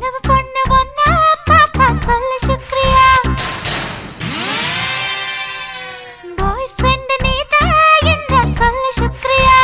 கனவு பொண்ணு ஒன்னா பார்த்தா சொல்லு சுக்ரியா பாய் ஃப்ரெண்ட் நீதான் என்றால் சொல்லு சுக்ரியா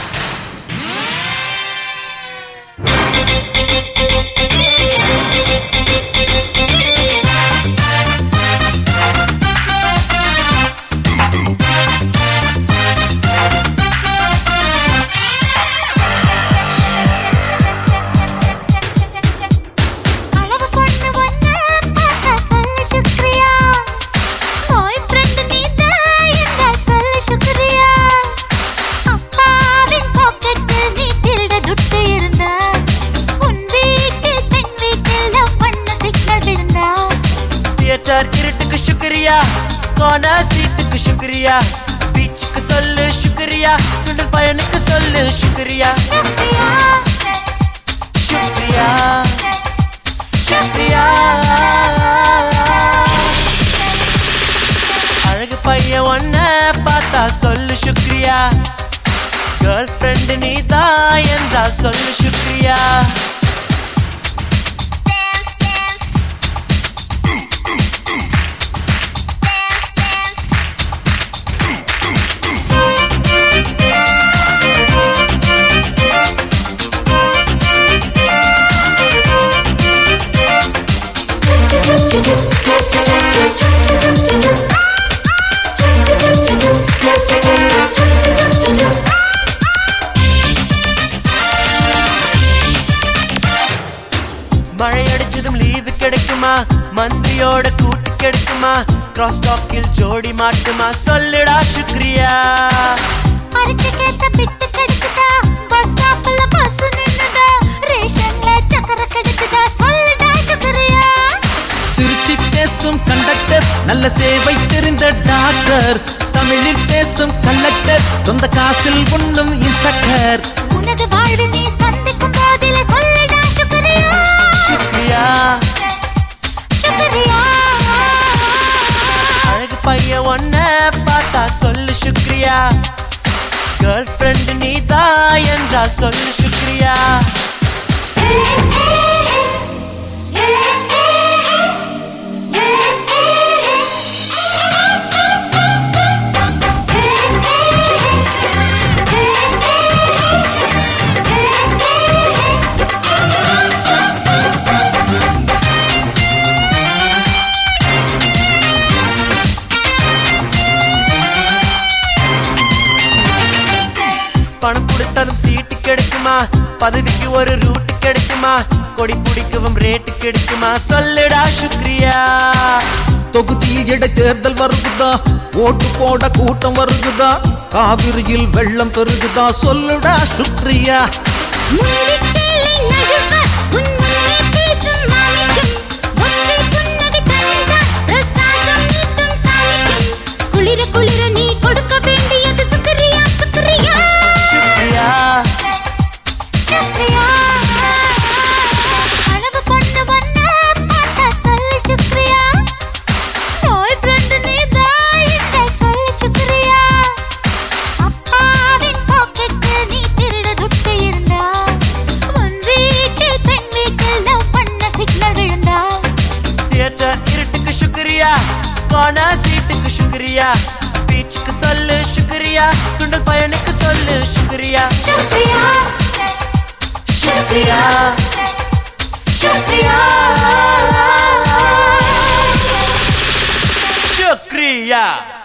கனவு பொண்ணு ஒன்னா பார்த்தா சொல்லு சுக்ரியா பாய் ஃப்ரெண்ட் நீதான் என்றால் சொல்லு சுக்ரியா அப்பாவின் பாக்கெட்டில் நீ திருட துட்டு இருந்தா உன் வீட்டில் பெண் வீட்டில் லவ் பண்ண சிக்னல் விழுந்தா தியேட்டர் இருட்டுக்கு சுக்ரியா கார்னர் சீட்டுக்கு சுக்ரியா பீச்சுக்கு சொல்லு சுக்ரியா சுண்டல் பயனுக்கு சொல்லு சுக்ரியா சுக்ரியா சுக்ரியா சுக்ரியா அழகு பையன் ஒன்ன பார்த்தா சொல்லு சுக்ரியா கேர்ள் ஃப்ரெண்டு நீ தான் என்றால் சொல்லு சுக்ரியா டான்ஸ் டான்ஸ் டான்ஸ் டான்ஸ் மழை அடிச்சதும் லீவு கிடைக்குமா மந்திரியோட கூட்டு கிடைக்குமா கிராஸ் டாக்கில் ஜோடி மாட்டுமா சொல்லுடா சுக்ரியா அரைச்சு கேட்ட பிட்டு கிடைக்குதா பஸ் ஸ்டாப்ல பஸ் நின்னுதா ரேஷன்ல சக்கரை கிடைக்குதா சொல்லுடா சுக்ரியா சிரிச்சு பேசும் கண்டக்டர் நல்ல சேவை தெரிந்த டாக்டர் தமிழில் பேசும் கண்டக்டர் சொந்த காசில் உண்ணும் இன்ஸ்பெக்டர் உனது வாழ்வில் நீ சந்திக்கும் போதில சொல்லுடா சுக்ரியா சுக்ரியா சுக்ரியா அழகு பையன் ஒன்ன பார்த்தா சொல்லு சுக்ரியா கேர்ள் ஃப்ரெண்டு நீ தான் என்றால் சொல்லு சுக்ரியா பணம் கொடுத்ததும் சீட்டு கிடைக்குமா பதவிக்கு ஒரு ரூட் கிடைக்குமா கொடி பிடிக்கவும் ரேட்டு கிடைக்குமா சொல்லுடா சுக்ரியா தொகுதியில் இடைத்தேர்தல் வருகுதா ஓட்டு போட கூட்டம் வருகுதா காவிரியில் வெள்ளம் பெருகுதா சொல்லுடா சுக்ரியா முந்திச்சேலை நழுவ, உன் முன்னே பேசும் மாணிக்கம். ஒற்றை புன்னகை தன்னைத்தான் பிரசாதம் நீட்டும் சாணிக்கம். குளிர குளிர நீ கொடுக்க வேண்டியது சுக்ரியா சுக்ரியா சுக்ரியா சுக்ரியா கனவு பொண்ணு ஒன்னா பார்த்தா சொல்லு சுக்ரியா பாய் ஃப்ரெண்ட் நீதான் என்றால் சொல்லு சுக்ரியா அப்பாவின் பாக்கெட்டில் நீ திருட துட்டு இருந்தா உன் வீட்டில் பெண் வீட்டில் லவ் பண்ண சிக்னல் விழுந்தா தியேட்டர் இருட்டுக்கு சுக்ரியா கார்னர் சீட்டுக்கு சுக்ரியா பீச்சுக்கு சொல்லு சுக்ரியா சுண்டல் பயனுக்கு சொல்லு சுக்ரியா சுக்ரியா சுக்ரியா சுக்ரியா சுக்ரியா